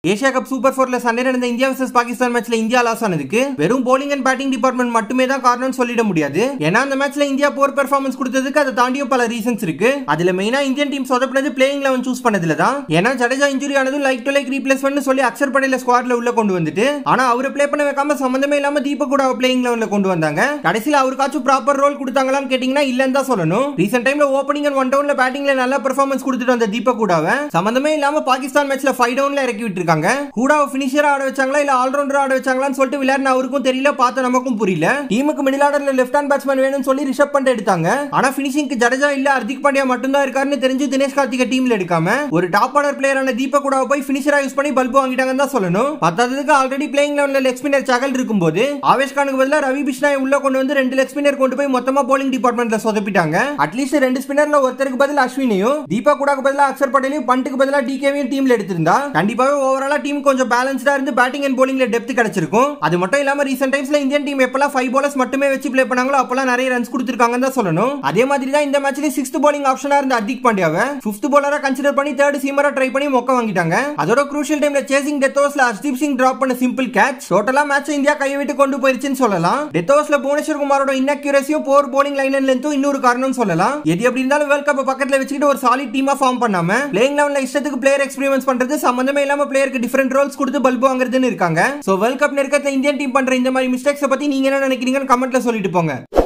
Asia cup super போர்ல சண்டை நடந்த இந்தியா vs பாகிஸ்தான் மேட்ச்ல இந்தியா லாஸ் ஆனதுக்கு வெறும் bowling அண்ட் பேட்டிங் டிபார்ட்மெண்ட் மட்டுமே தான் காரணம்னு சொல்லிட முடியாது ஏன்னா அந்த மேட்ச்ல இந்தியா போர் பெர்ஃபார்மன்ஸ் கொடுத்ததுக்கு அதை தாண்டியும் பல ரீசன்ஸ் இருக்கு அதுல மெயினா இந்தியன் டீம் சொதப்பினது பிளேயிங் லெவன் சூஸ் பண்ணதுல தான் ஏன்னா ஜடேஜா இன்ஜுரி ஆனதும் லைக் டு லைக் ரீப்ளேஸ்மெண்ட் சொல்லி அக்ஷர் படேல ஸ்குவாட்ல உள்ள கொண்டு வந்துட்டு ஆனா அவரை ப்ளே பண்ண வைக்காம சம்பந்தமே இல்லாம தீபக் கூட பிளேயிங் லெவன்ல கொண்டு வந்தாங்க கடைசியில் அவருக்காச்சும் ப்ராப்பர் ரோல் கொடுத்தாங்களான்னு கேட்டீங்கன்னா இல்லன்னு தான் சொல்லணும் ரீசெண்ட் டைம்ல ஓப்பனிங் அண்ட் ஒன் டவுன்ல பேட்டிங்ல நல்ல பெர்ஃபார்மன்ஸ் கொடுத்துட்டு வந்த தீபக் கூடாவை சம்பந்தமே இல்லாம பாகிஸ்தான் மேட்ச்ல ஃபைவ் டவுன்ல இறக்கி விட்டுருக்காங்க கூடாவை பினிஷரா ஆட வச்சாங்களா இல்ல ஆல்ரவுண்டர் ஆட வச்சாங்களான்னு சொல்லிட்டு விளையாடின அவருக்கும் தெரியல பார்த்த நமக்கும் புரியல டீமுக்கு மிடில் ஆர்டர்ல லெஃப்ட் ஹேண்ட் பேட்ஸ்மேன் வேணும்னு சொல்லி ரிஷப் பண்ட் எடுத்தாங்க ஆனா பினிஷிங்க்கு ஜடேஜா இல்ல ஹர்திக் பாண்டியா மட்டும்தான் இருக்காருன்னு தெரிஞ்சு தினேஷ் கார்த்திகை டீம்ல எடுக்காம ஒரு டாப் ஆர்டர் பிளேயரான தீபக் கூடாவை போய் பினிஷரா யூஸ் பண்ணி பல்பு வாங்கிட்டாங்கன்னு தான் சொல்லணும் பத்தாததுக்கு ஆல்ரெடி பிளேயிங் லெவன்ல லெக் ஸ்பின்னர் சகல் இருக்கும்போது ஆவேஷ் கானுக்கு பதிலா ரவி பிஷ்னாய் உள்ள கொண்டு வந்து ரெண்டு லெக் ஸ்பின்னர் கொண்டு போய் மொத்தமா போலிங் டிபார்ட்மெண்ட்ல சொதப்பிட்டாங்க அட்லீஸ்ட் ரெண்டு ஸ்பின்னர்ல ஒருத்தருக்கு பதில் அஸ்வினையும் தீபக் கூடாக்கு பதிலா அக்ஷர் பட்டேலையும் பண்ட்டுக்கு பதிலா டிகேவையும் டீம்ல எடுத்திருந்தா கண்டிப்பாவே ஓவராலா டீம் கொஞ்சம் பேலன்ஸ்டா இருந்து பேட்டிங் அண்ட் போலிங்ல டெப்த் கிடைச்சிருக்கும் அது மட்டும் இல்லாம ரீசெண்ட் டைம்ஸ்ல இந்தியன் டீம் எப்பெல்லாம் ஃபைவ் பாலர்ஸ் மட்டுமே வச்சு ப்ளே பண்ணாங்களோ அப்பெல்லாம் நிறைய ரன்ஸ் கொடுத்திருக்காங்கன்னு தான் சொல்லணும் அதே மாதிரி தான் இந்த மேட்ச்ல சிக்ஸ்த் போலிங் ஆப்ஷனா இருந்த ஹர்திக் பாண்டியாவை ஃபிஃப்த் போலரா கன்சிடர் பண்ணி தேர்ட் சீமரா ட்ரை பண்ணி மொக்க வாங்கிட்டாங்க அதோட குரூஷியல் டைம்ல சேசிங் டெத் ஓவர்ஸ்ல ஹர்தீப் சிங் டிராப் பண்ண சிம்பிள் கேட்ச் டோட்டலா மேட்ச் இந்தியா கையை விட்டு கொண்டு போயிருச்சுன்னு சொல்லலாம் டெத் ஓவர்ஸ்ல புவனேஸ்வர் குமாரோட இன்அக்யூரஸியும் போர் போலிங் லைன் லென்த்தும் இன்னொரு காரணம் சொல்லலாம் எது எப்படி இருந்தாலும் வேர்ல்ட் கப் பக்கத்துல வச்சுக்கிட்டு ஒரு சாலிட் டீமா ஃபார்ம் பண்ணாம பிளேயிங் லெவல்ல இஷ்டத்துக்கு பிளேயர் எக்ஸ்பீரியன்ஸ் பண்றது சம்பந்தமே இல்லாம பிளேயருக்கு டிஃபரெண்ட் ரோல்ஸ் கொடுத்து பல்பு வாங்குறதுன்னு இருக்காங்க சோ வேர்ல்ட் கப் நெருக்கத்துல இந்தியன் டீம் பண்ற இந்த மாதிரி மிஸ்டேக்ஸ் பத்தி நீங்க என்ன நினைக்கிறீங்கன்னு கமெண்ட்ல சொல்லிட்டு போங்க